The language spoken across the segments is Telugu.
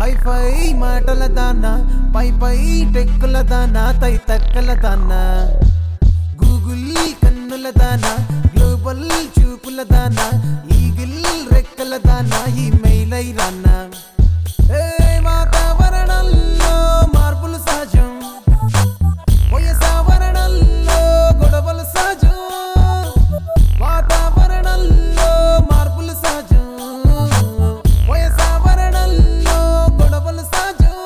హై ఫై మాటల దానా పై పై టెక్కుల దానా తై తక్కల దానా గూగుల్ కన్నుల దానా గ్లోబల్ చూపుల దానా ఈగిల్ రెక్కల దానా ఈ మెయిలై రానా ఏ వాతావరణంలో మార్పులు సహజం వయసావరణంలో గొడవలు సహజం వాతావరణంలో మార్పులు సహజం వయసావరణంలో గొడవలు సహజం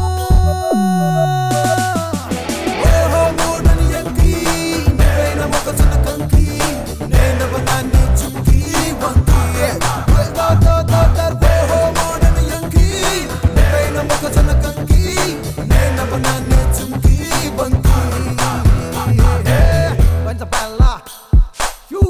ఓహో మూడని ఎక్కి నువ్వైన మొక్కజొన్న కంకి నేనవనాన్ని చుక్కి వంకి దో దో దో దో ఓహో మూడని ఎక్కి నువ్వైన మొక్కజొన్న కంకి నేనవనాన్ని చుక్కి వంకి పంచపల్ల యూ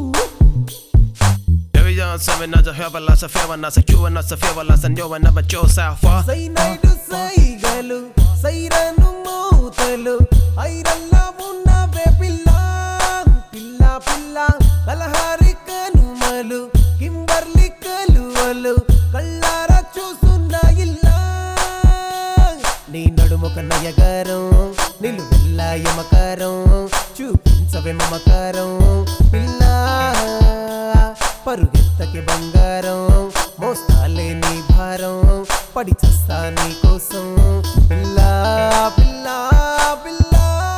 Every young seven, not a hell, but lots of fear, not a you, and not a fear, lots of you, and never Joe South far. Cyanide సైగలు సైరను మూతలు ఐరల్లా ఉన్నవే పిల్ల పిల్ల పిల్ల కలహారి కనుమలు కింబర్లి కలువలు కళ్ళారా చూస్తున్న ఇల్లా నీ నడుముక నయగారం నిలువెల్ల యమకారం చూపించవే మమకారం పిల్ల పరుగెత్తకి బంగారం మోస్తాలే నీ భారం పడి చస్తా నీ కోసం పిల్ల పిల్ల పిల్ల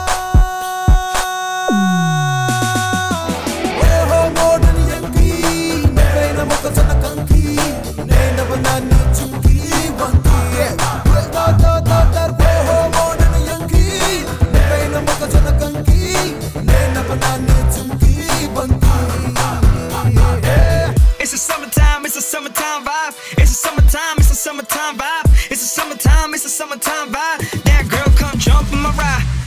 ఓహో మోడని ఎక్కి నువ్వైన మొక్కజొన్న కంకి నేనవనాన్ని చుక్కి వంకి దో దో దో దో ఓహో మోడని ఎక్కి నువ్వైన మొక్కజొన్న కంకి నేనవనాన్ని చుక్కి వంకి It's a summertime, it's a summertime vibe. It's a summertime, it's a summertime vibe. It's a summertime, it's a summertime vibe. That girl come jump in my ride.